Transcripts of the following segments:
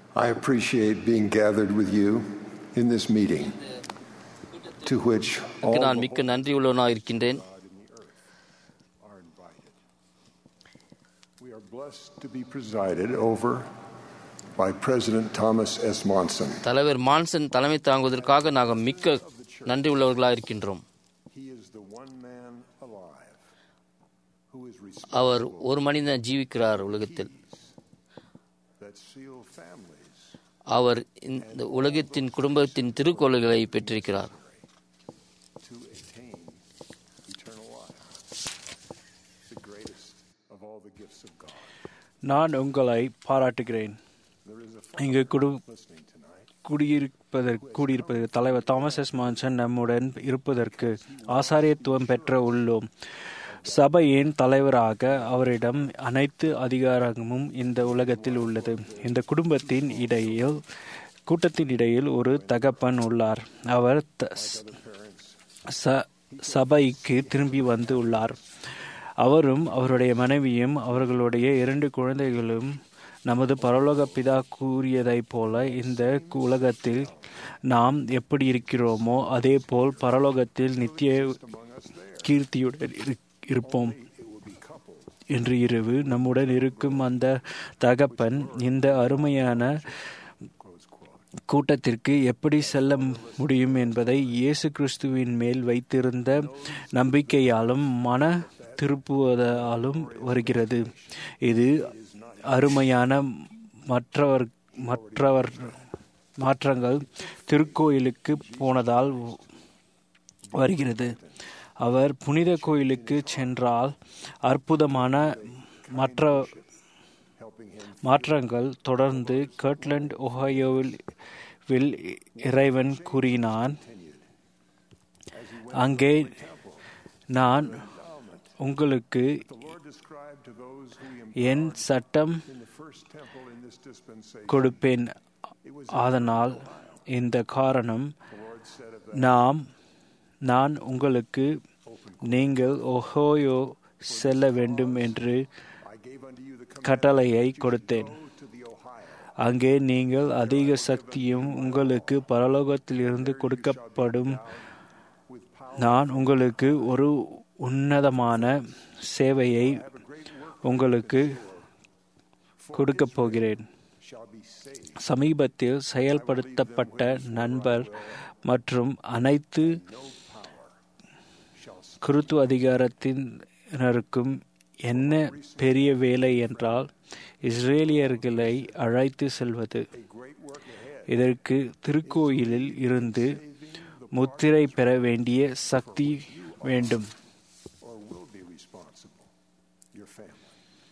I appreciate being gathered with you in this meeting to which all நான் the மிக்க நன்றி உள்ளவனாக இருக்கின்றேன் God in the earth are invited. We are blessed to be presided over by President Thomas S. Monson. தலைவர் Monson தலைமை தாங்குவதற்காக நாங்கள் மிக்க நன்றி உள்ளவர்களாக இருக்கின்றோம் He is the one man alive who is our responsible ஒரு மனிதன் ஜீவிக்கிறார் உலகத்தில் that seal families அவர் இந்த உலகத்தின் குடும்பத்தின் திருக்கோள்களை பெற்றிருக்கிறார் to attain eternal life, the greatest of all the gifts of God. நான் உங்களை பாராட்டுகிறேன் There is a இங்கு குடு listening tonight. குடியிருப்பதற்கு கூடியிருப்பதற்கு தலைவர் தாமஸ் எஸ் மான்சன் நம்முடன் இருப்பதற்கு ஆசாரியத்துவம் பெற்ற உள்ளோம் சபையின் தலைவராக அவரிடம் அனைத்து அதிகாரமும் இந்த உலகத்தில் உள்ளது இந்த குடும்பத்தின் இடையில் கூட்டத்தின் இடையில் ஒரு தகப்பன் உள்ளார் அவர் த- ச- சபைக்கு திரும்பி வந்து உள்ளார் அவரும் அவருடைய மனைவியும் அவர்களுடைய இரண்டு குழந்தைகளும் நமது பரலோக பிதா கூறியதைப் போல இந்த உலகத்தில் நாம் எப்படி இருக்கிறோமோ அதே போல் பரலோகத்தில் நித்திய கீர்த்தியுடன் இரு- இருப்போம் இன்று இரவு நம்முடன் இருக்கும் அந்த தகப்பன் இந்த அருமையான கூட்டத்திற்கு எப்படி செல்ல முடியும் என்பதை இயேசு கிறிஸ்துவின் மேல் வைத்திருந்த நம்பிக்கையாலும் மன திருப்புவதாலும் வருகிறது இது அருமையான மற்றவர் மற்றவர் மாற்றங்கள் திருக்கோயிலுக்கு போனதால் வருகிறது அவர் புனித கோயிலுக்கு சென்றால் அற்புதமான மற்ற மாற்றங்கள் தொடர்ந்து கர்ட்லண்ட் ஒஹாயோவில் வில் இறைவன் கூறினான் அங்கே நான் உங்களுக்கு The Lord described to those who he என் சட்டம் in the first temple in this dispensation. கொடுப்பேன் அதனால் இந்த காரணம் The Lord said of நாம் நான் உங்களுக்கு நீங்கள் ஒஹோயோ செல்ல வேண்டும் என்று I gave unto you the command கட்டளையை கொடுத்தேன் go to the Ohio. அங்கே நீங்கள் அதிக சக்தியும் உங்களுக்கு பரலோகத்திலிருந்து கொடுக்கப்படும் with power நான் உங்களுக்கு ஒரு உன்னதமான சேவையை உங்களுக்கு கொடுக்கப் போகிறேன் shall be saved. சமீபத்தில் செயல்படுத்தப்பட்ட நண்பர் மற்றும் அனைத்து குருத்து அதிகாரத்தினருக்கும் என்ன பெரிய வேலை என்றால் இஸ்ரேலியர்களை அழைத்து செல்வது இதற்கு திருக்கோயிலில் இருந்து முத்திரை பெற வேண்டிய சக்தி வேண்டும் or will be responsible. Your family.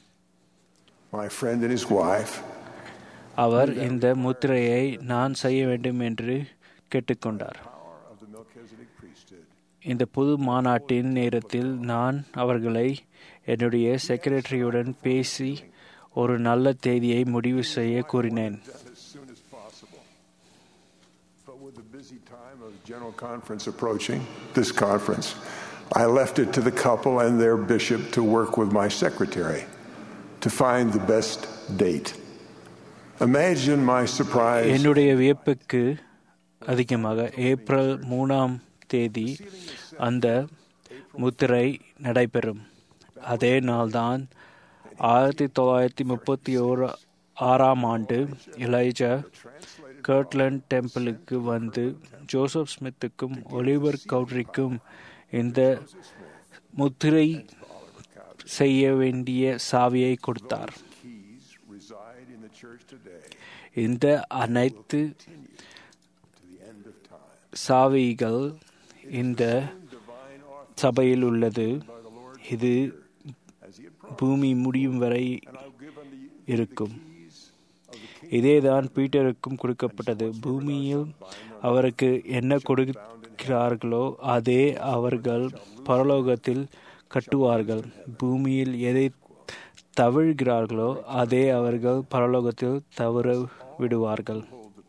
My friend and his wife அவர் இந்த முத்திரையை நான் செய்ய வேண்டும் என்று கேட்டுக்கொண்டார் power of the Melchizedek priesthood. இந்த பொது மாநாட்டின் நேரத்தில் நான் அவர்களை என்னுடைய செக்ரட்டரியுடன் பேசி ஒரு நல்ல தேதியை முடிவு செய்ய கூறினேன் As soon as possible. But with the busy time of General Conference approaching, this conference, I left it to the couple and their bishop to work with my secretary to find the best date. Imagine my surprise என்னுடைய வியப்புக்கு அதிகமாக April மூணாம் தேதி அந்த முத்திரை நடைபெறும் அதே நாள்தான் ஆயிரத்தி தொள்ளாயிரத்தி முப்பத்தி ஓரு ஆறாம் ஆண்டு எலைஜா கர்ட்லண்ட் டெம்பிளுக்கு வந்து ஜோசப் ஸ்மித்துக்கும் ஒலிவர் கவுட்ரிக்கும் இந்த முத்திரை செய்ய வேண்டிய சாவியை கொடுத்தார் keys reside in the church today இந்த அனைத்து to the end of time. சாவிகள் இந்த Divine author சபையில் உள்ளது by the Lord இது as he had promised. பூமி முடியும் வரை I'll give unto you இருக்கும் keys of the kingdom இதேதான் பீட்டருக்கும் கொடுக்கப்பட்டது பூமியில் அவருக்கு என்ன கொடுக்கிறார்களோ அதே அவர்கள் பரலோகத்தில் கட்டுவார்கள் பூமியில் எதை தவிழ்கிறார்களோ அதே அவர்கள் பரலோகத்தில் தவற விடுவார்கள்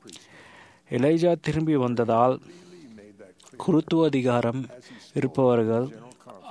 எலைஜா திரும்பி வந்ததால் குருத்துவ அதிகாரம் இருப்பவர்கள்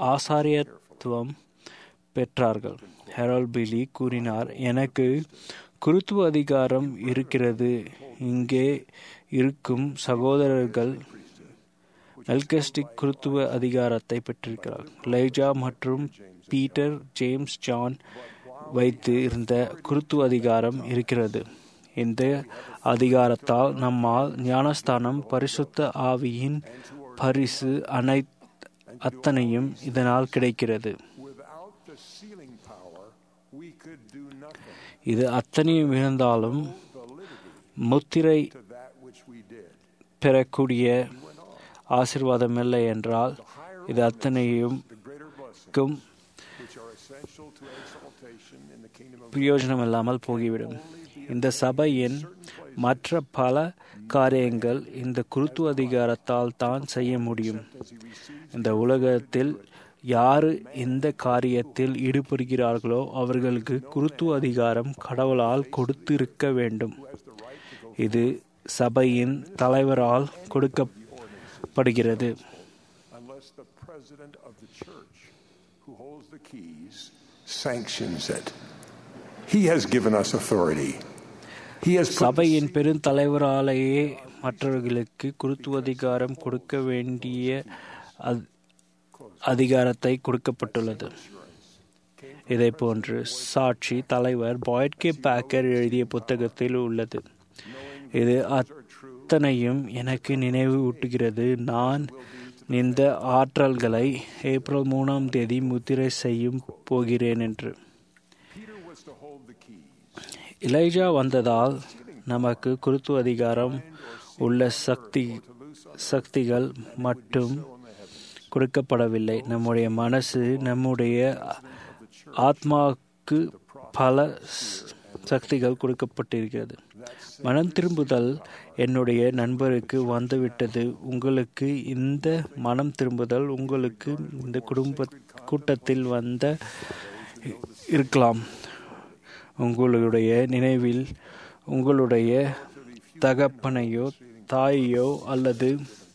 ஆசாரியத்துவம் பெற்றார்கள் ஹெரால் பிலி கூறினார் எனக்கு குருத்துவ அதிகாரம் இருக்கிறது இங்கே இருக்கும் சகோதரர்கள் மெல்கஸ்டிக் குருத்துவ அதிகாரத்தை பெற்றிருக்கிறார் லைஜா மற்றும் பீட்டர் ஜேம்ஸ் ஜான் வைத்து இருந்த குருத்துவ அதிகாரம் இருக்கிறது இந்த அதிகாரத்தால் நம்மால் ஞானஸ்தானம் பரிசுத்த ஆவியின் பரிசு அனை அத்தனையும் இதனால் கிடைக்கிறது Without the sealing power, we could do nothing இது அத்தனையும் இருந்தாலும் முத்திரை to that which we did. பெறக்கூடிய ஆசிர்வாதம் இல்லை என்றால் இது அத்தனையும் The greater blessings க்கும் which are essential to exaltation in the kingdom of பிரயோஜனம் இல்லாமல் போகிவிடும் இந்த சபையின் மற்ற பல காரியங்கள் இந்த குருத்துவ அதிகாரத்தால் தான் செய்ய முடியும் இந்த உலகத்தில் யாரு இந்த காரியத்தில் ஈடுபடுகிறார்களோ அவர்களுக்கு குருத்துவ அதிகாரம் கடவுளால் கொடுத்திருக்க வேண்டும் இது சபையின் தலைவரால் கொடுக்கப்படுகிறது unless the president of the church who holds the keys sanctions it. He has given us authority. He has put the சபையின் பெருந்தலைவராலேயே மற்றவர்களுக்கு குருத்துவ அதிகாரம் கொடுக்க வேண்டிய அத்- அதிகாரத்தை கொடுக்கப்பட்டுள்ளது இதே போன்று சாட்சி தலைவர் பாய்ட் கே பேக்கர் எழுதிய புத்தகத்தில் உள்ளது இது அத்தனையும் எனக்கு நினைவு ஊட்டுகிறது நான் இந்த ஆற்றல்களை ஏப்ரல் மூணாம் தேதி முத்திரை செய்யும் போகிறேன் என்று Peter was to hold the keys. இலைஜா வந்ததால் நமக்கு குருத்துவ அதிகாரம் உள்ள சக்தி சக்திகள் மட்டும் கொடுக்கப்படவில்லை நம்முடைய மனசு நம்முடைய ஆத்மாவுக்கு பல ஸ்- சக்திகள் கொடுக்கப்பட்டிருக்கிறது மனம் திரும்புதல் என்னுடைய நண்பருக்கு வந்துவிட்டது உங்களுக்கு இந்த மனம் திரும்புதல் உங்களுக்கு இந்த குடும்ப கூட்டத்தில் வந்த இருக்கலாம் உங்களுடைய நினைவில் உங்களுடைய தகப்பனையோ தாயையோ அல்லது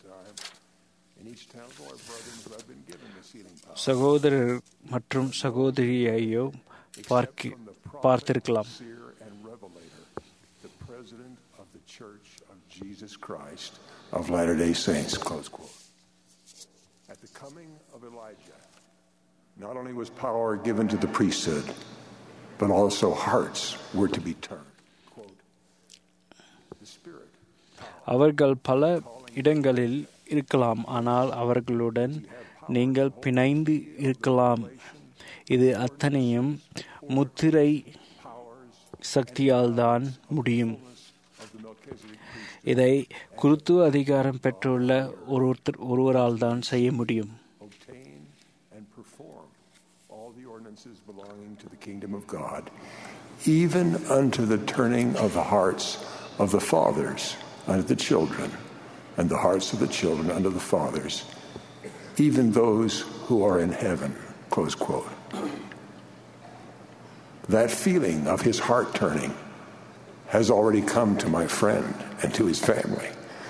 In each temple are brethren who have been given the sealing power. சகோதரர் மற்றும் சகோதரியையோ பார்க்க பார்த்திருக்கலாம் Seer and revelator, the president of the Church of Jesus Christ of Latter day Saints. Close quote. At the coming of Elijah, not only was power given to the priesthood, but also hearts were to be turned. Quote, the Spirit அவர்கள் பல இடங்களில் இருக்கலாம் ஆனால் அவர்களுடன் நீங்கள் பிணைந்து இருக்கலாம் இது அத்தனையும் முத்திரை சக்தியால் தான் முடியும் இதை குருத்துவ அதிகாரம் பெற்றுள்ள ஒருத்தர் ஒருவரால் தான் செய்ய முடியும் obtain and perform all the ordinances belonging to the kingdom of God, even unto the turning of the hearts of the fathers unto the children, and the hearts of the children unto the fathers, even those who are in heaven. Close quote. That feeling of his heart turning has already come to my friend and to his family.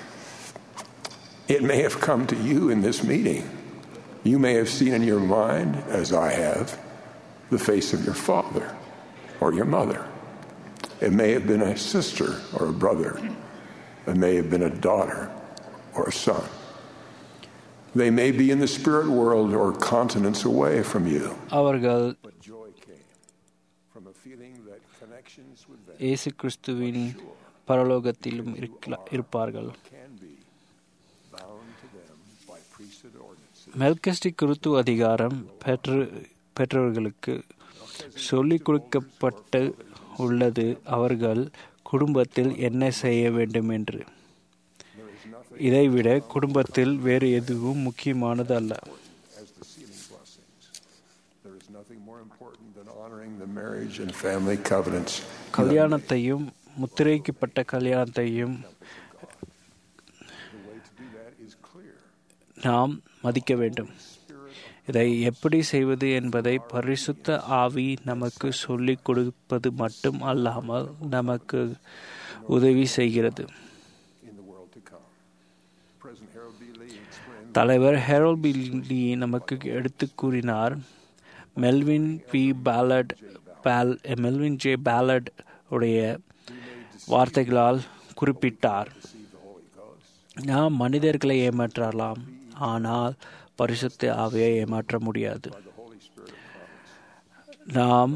It may have come to you in this meeting. You may have seen in your mind, as I have, the face of your father or your mother. It may have been a sister or a brother. It may have been a daughter or a son. They may be in the spirit world or continents away from you. அவர்கள் But joy came from a feeling that connections with them இயேசு கிறிஸ்துவின் பரலோகத்திலும் இருக்கல- இருப்பார்கள் can be bound to them by priesthood ordinances. மெல்கஸ்டிக் குருத்துவ அதிகாரம் பெற்று பெற்றவர்களுக்கு சொல்லிக் கொடுக்கப்பட்டு உள்ளது அவர்கள் குடும்பத்தில் என்ன செய்ய வேண்டும் என்று இதைவிட குடும்பத்தில் வேறு எதுவும் முக்கியமானது அல்ல as the sealing blessings. There is nothing more important than honoring the marriage and family covenants. கல்யாணத்தையும் முத்திரைக்கப்பட்ட கல்யாணத்தையும் The way to do that is clear. நாம் மதிக்க வேண்டும் இதை எப்படி செய்வது என்பதை பரிசுத்த ஆவி நமக்கு சொல்லிக் கொடுப்பது மட்டும் அல்லாமல் நமக்கு உதவி செய்கிறது in the world to come. President Harold B. Lee explained தலைவர் ஹெரோல் பில்லி நமக்கு எடுத்து கூறினார் மெல்வின் பி பேலட் பேல் மெல்வின் ஜே பேலட் உடைய வார்த்தைகளால் குறிப்பிட்டார் நாம் மனிதர்களை ஏமாற்றலாம் ஆனால் பரிசுத்த ஆவியை ஏமாற்ற முடியாது நாம்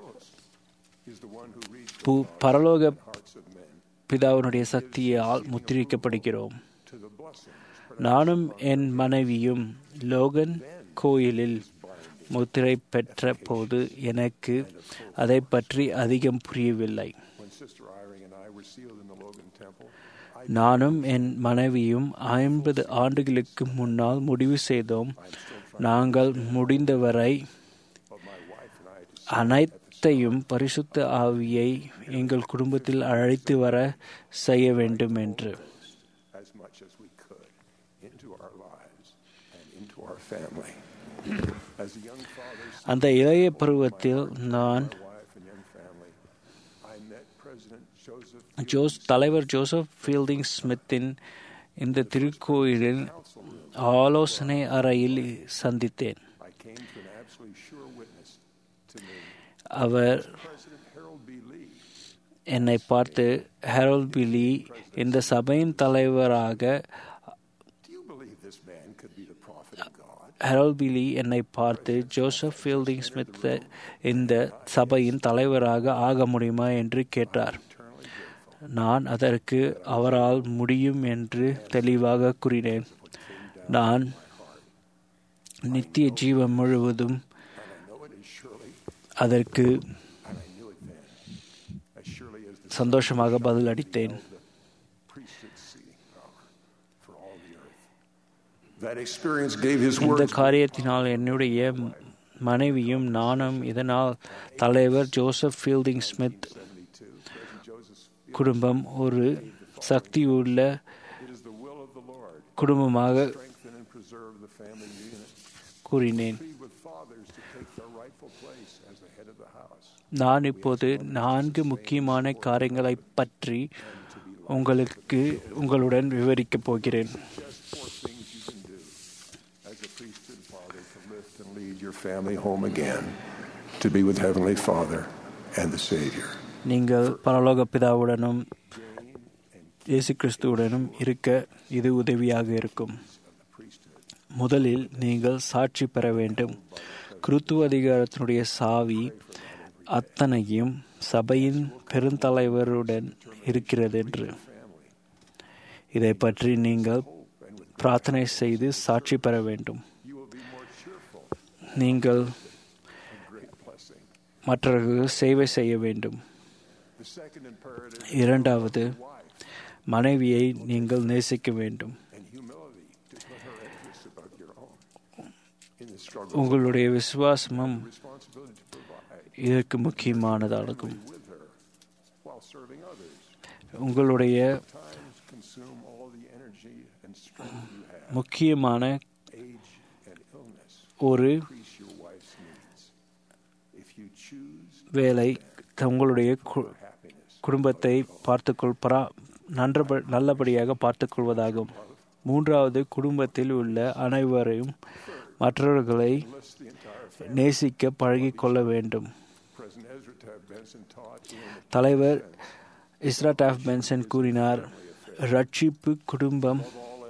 பு- பரலோக பிதாவினுடைய சக்தியால் முத்திரிக்கப்படுகிறோம் நானும் என் மனைவியும் லோகன் கோயிலில் முத்திரை பெற்ற போது எனக்கு அதை பற்றி அதிகம் புரியவில்லை When Sister Iring and I were sealed in the Logan Temple, நானும் என் மனைவியும் ஐம்பது ஆண்டுகளுக்கு முன்னால் முடிவு செய்தோம் நாங்கள் முடிந்தவரை அனைத்தையும் பரிசுத்த ஆவியை எங்கள் குடும்பத்தில் அழைத்து வர செய்ய வேண்டும் என்று as much as we could, into our lives and into our family. As a young father, அந்த இளைய பருவத்தில் நான் wife, and young family, I met President Joseph ஜோஸ் தலைவர் ஜோசப் ஃபீல்டிங் ஸ்மித்தின் இந்த திருக்கோயிலின் ஆலோசனை அறையில் சந்தித்தேன் I came to an absolutely sure witness to me. Our President Harold B. Lee, என்னை பார்த்து ஹெரோல் பிலி இந்த சபையின் தலைவராக do you believe this man could be the prophet of God? ஹெரோல் பிலி என்னை பார்த்து ஜோசப் ஃபீல்டிங் ஸ்மித் இந்த சபையின் தலைவராக ஆக முடியுமா என்று கேட்டார் நான் அதற்கு அவரால் முடியும் என்று தெளிவாக கூறினேன் நான் நித்திய ஜீவன் முழுவதும் அதற்கு And I knew it then, as surely as the சந்தோஷமாக பதிலளித்தேன் priesthood seating power for all the earth. That experience gave his இந்த words காரியத்தினால் என்னுடைய மனைவியும் நானும் இதனால் தலைவர் ஜோசப் ஃபீல்டிங் ஸ்மித் குடும்பம் ஒரு சக்தியுள்ள It is the will of the Lord குடும்பமாக strengthen and preserve the family unit. கூறினேன் Plead with fathers to take their rightful place as the head of the house. நான் இப்போது நான்கு முக்கியமான காரியங்களை பற்றி உங்களுக்கு உங்களுடன் விவரிக்கப் போகிறேன் Just four things you can do as a priesthood father to lift and lead your family home again, to be with Heavenly Father and the Savior. நீங்கள் பரலோக பிதாவுடனும் இயேசு கிறிஸ்துவுடனும் இருக்க இது உதவியாக இருக்கும் முதலில் நீங்கள் சாட்சி பெற வேண்டும் கிறித்துவ அதிகாரத்தினுடைய சாவி அத்தனையும் சபையின் பெருந்தலைவருடன் இருக்கிறது என்று இதை பற்றி நீங்கள் பிரார்த்தனை செய்து சாட்சி பெற வேண்டும் You will be more cheerful, நீங்கள் great blessing. மற்றவர்களுக்கு சேவை செய்ய வேண்டும் The second imperative இரண்டாவது மனைவியை நீங்கள் நேசிக்க வேண்டும் and humility to put her interests above your own. In the struggle, உங்களுடைய விசுவாசமும் responsibility to provide இதற்கு முக்கியமானதாகும் with her while serving others. உங்களுடைய Times consume all the energy and strength you have. முக்கியமான Age and illness ஒரு increase your wife's needs. If you choose வேலை உங்களுடைய கு- happiness, குடும்பத்தை பார்த்துக்கொள் பரா நன்ற நல்லபடியாக பார்த்துக்கொள்வதாகும் மூன்றாவது குடும்பத்தில் உள்ள அனைவரையும் மற்றவர்களை list the entire நேசிக்க பழகிக் கொள்ள வேண்டும் President Ezra Taft Benson taught in the தலைவர் இஸ்ரா டாஃப் பென்சன் கூறினார் ரட்சிப்பு குடும்பம்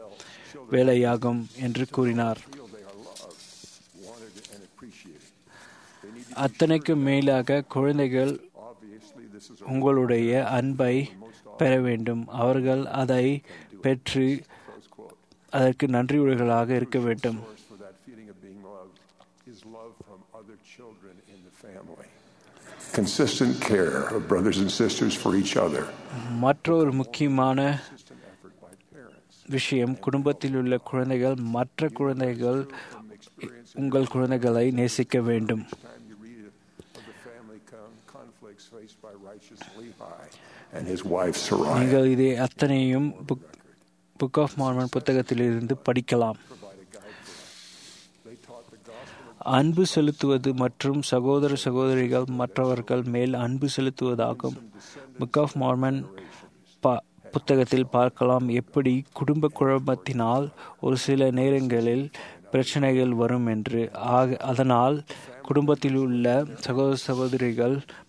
வேலையாகும் என்று கூறினார் feel they are loved, wanted, and appreciated. They need to, அத்தனைக்கும் மேலாக குழந்தைகள் obviously, this is a உங்களுடைய அன்பை பெற வேண்டும் அவர்கள் அதை பெற்று close quote. அதற்கு நன்றியுள்ளவர்களாக இருக்க வேண்டும் Source for that feeling of being loved is love from other children in the family. Consistent care of brothers and sisters for each other. மற்றொரு முக்கியமான Consistent effort by parents. விஷயம் குடும்பத்தில் உள்ள குழந்தைகள் மற்ற குழந்தைகள் உங்கள் குழந்தைகளை நேசிக்க வேண்டும் Time you read of the family con- conflicts faced by righteous Lehi and his wife Sarai. நீங்கள் இதை அத்தனையும் புக் புக் ஆஃப் மார்மன் புத்தகத்திலிருந்து படிக்கலாம் Provide a guide for us. They taught the gospel of அன்பு செலுத்துவது மற்றும் சகோதர சகோதரிகள் மற்றவர்கள் மேல் அன்பு செலுத்துவதாகும் புக் ஆஃப் மார்மன் ப புத்தகத்தில் பார்க்கலாம் எப்படி குடும்ப குழப்பத்தினால் ஒரு சில நேரங்களில் பிரச்சனைகள் வரும் என்று ஆக அதனால் குடும்பத்தில் உள்ள சகோதர சகோதரிகள்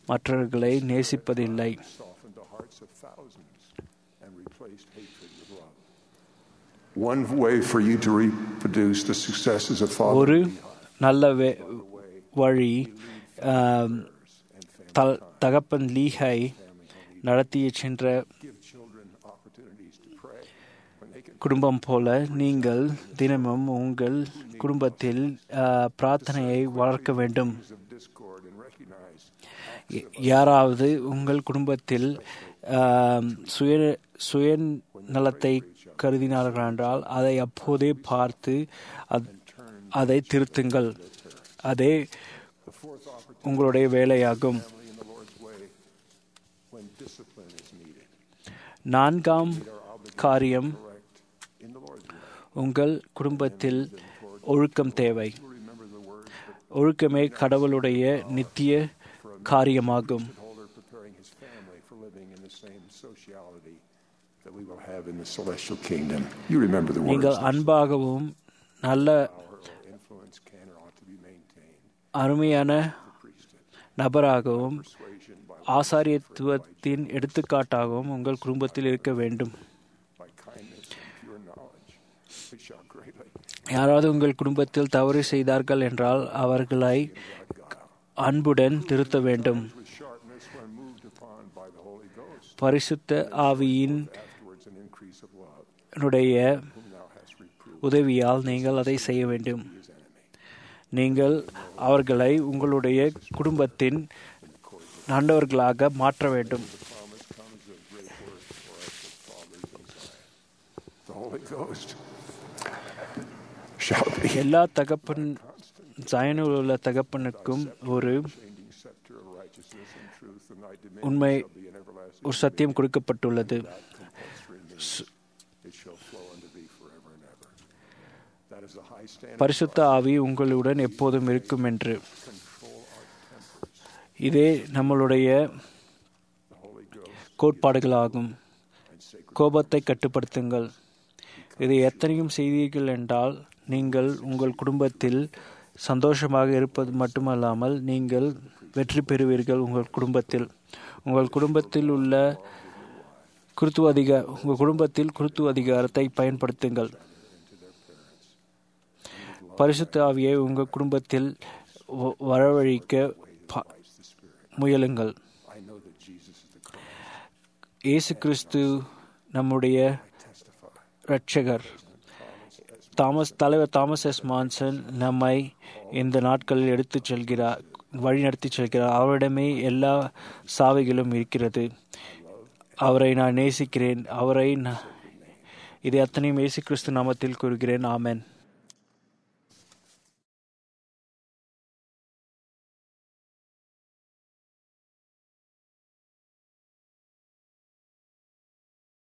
மற்றவர்களை நேசிப்பதில்லை softened the hearts of thousands and replaced hatred with love. One way for you to reproduce the successes of ஒரு Father நல்ல வே- வழி ஆம், த- தகப்பன் லீஹை நடத்திய சென்ற give children opportunities to pray when they can குடும்பம் போல நீங்கள் தினமும் உங்கள் குடும்பத்தில் ஆ, பிரார்த்தனையை வளர்க்க வேண்டும் of discord and recognize ய- யாராவது உங்கள் குடும்பத்தில் ஆம், சுய சுயநலத்தை கருதினார்கள் என்றால் அதை அப்போதே பார்த்து அத்- அதை திருத்துங்கள் அதே உங்களுடைய வேலையாகும் family in the Lord's way when discipline is needed. நான்காம் காரியம் Correct in the Lord's way. உங்கள் குடும்பத்தில் ஒழுக்கம் தேவை Remember the word ஒழுக்கமே கடவுளுடைய நித்திய காரியமாகும் holder preparing his family for living in the same sociality that we will have in the celestial kingdom. You remember the words. நீங்கள் அன்பாகவும் நல்ல Power or influence can or ought to be maintained. அருமையான Priesthood, நபராகவும் persuasion by, ஆசாரியத்துவத்தின் எடுத்துக்காட்டாகவும் உங்கள் குடும்பத்தில் இருக்க வேண்டும் by kindness and pure knowledge. It shall greatly யாராவது உங்கள் குடும்பத்தில் தவறு செய்தார்கள் என்றால் அவர்களை அன்புடன் திருத்த வேண்டும் with sharpness when moved upon by the Holy Ghost. பரிசுத்த ஆவியின் Afterwards, an increase of love, னுடைய whom thou hast reproved உதவியால் நீங்கள் அதை செய்ய வேண்டும் his enemy. நீங்கள் அவர்களை உங்களுடைய குடும்பத்தின் நல்லவர்களாக மாற்ற வேண்டும் Promise comes of great worth for us as fathers in Zion. The Holy Ghost shall be எல்லா தகப்பன் ஜயனில் உள்ள தகப்பனுக்கும் ஒரு changing scepter of righteousness and truth, and thy dominion உண்மை shall be an everlasting. ஒரு சத்தியம் கொடுக்கப்பட்டுள்ளது compulsory me. It shall flow unto thee forever and ever. That is the high standard. பரிசுத்த ஆவி உங்களுடன் எப்போதும் இருக்கும் என்று இதே நம்மளுடைய The Holy Ghost கோட்பாடுகளாகும் கோபத்தை கட்டுப்படுத்துங்கள் இதை எத்தனையும் செய்தீர்கள் என்றால் நீங்கள் உங்கள் குடும்பத்தில் சந்தோஷமாக இருப்பது மட்டுமல்லாமல் நீங்கள் வெற்றி பெறுவீர்கள் உங்கள் குடும்பத்தில் உங்கள் குடும்பத்தில் உள்ள குருத்துவ அதிகா உங்கள் குடும்பத்தில் குருத்துவ அதிகாரத்தை பயன்படுத்துங்கள் பரிசுத்த ஆவியை உங்கள் குடும்பத்தில் வ- வரவழைக்க ப- முயலுங்கள் I know that Jesus is the Christ. இயேசு கிறிஸ்து நம்முடைய இரட்சகர் தாமஸ் தலைவர் தாமஸ் எஸ் மான்சன் நம்மை இந்த நாட்களில் எடுத்துச் செல்கிறார் வழி நடத்திச் செல்கிறார் அவரிடமே எல்லா சாவைகளும் இருக்கிறது அவரை நான் நேசிக்கிறேன் அவரை நான் இதை அத்தனையும் இயேசு கிறிஸ்து நாமத்தில் கூறுகிறேன் ஆமென்